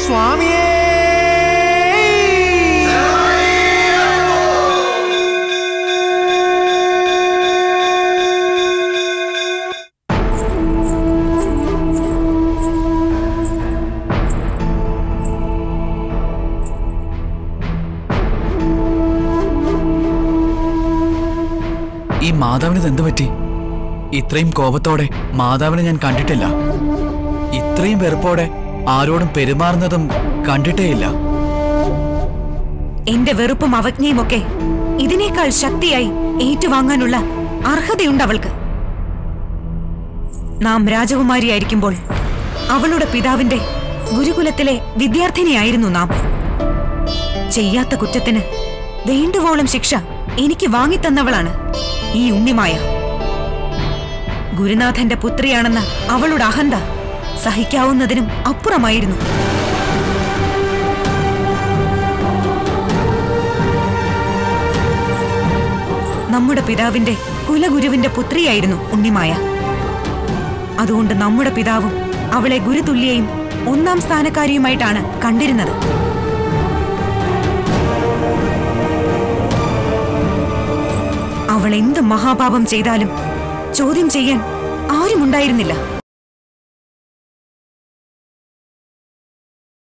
സ്വാമിയേ ഈ മാതാവിന് എന്ത് പറ്റി ഇത്രയും കോപത്തോടെ മാതാവിനെ ഞാൻ കണ്ടിട്ടില്ല ഇത്രയും വെറുപ്പോടെ ആരോടും പെരുമാറുന്നതും കണ്ടിട്ടേയില്ല എന്റെ വെറുപ്പും അവജ്ഞയും ഒക്കെ ഇതിനേക്കാൾ ശക്തിയായി ഏറ്റുവാങ്ങാനുള്ള അർഹതയുണ്ട് അവൾക്ക് നാം രാജകുമാരിയായിരിക്കുമ്പോൾ അവളുടെ പിതാവിന്റെ ഗുരുകുലത്തിലെ വിദ്യാർത്ഥിനിയായിരുന്നു നാം ചെയ്യാത്ത കുറ്റത്തിന് വേണ്ടുവോളം ശിക്ഷ എനിക്ക് വാങ്ങിത്തന്നവളാണ് ഈ ഉണ്ണിമായ ഗുരുനാഥന്റെ പുത്രിയാണെന്ന അവളുടെ അഹന്ത സഹിക്കാവുന്നതിനും അപ്പുറമായിരുന്നു നമ്മുടെ പിതാവിന്റെ കുലഗുരുവിന്റെ പുത്രിയായിരുന്നു ഉണ്ണിമായ അതുകൊണ്ട് നമ്മുടെ പിതാവും അവളെ ഗുരുതുല്യയും ഒന്നാം സ്ഥാനക്കാരിയുമായിട്ടാണ് കണ്ടിരുന്നത് അവൾ എന്ത് മഹാപാപം ചെയ്താലും ചോദ്യം ചെയ്യാൻ ആരുമുണ്ടായിരുന്നില്ല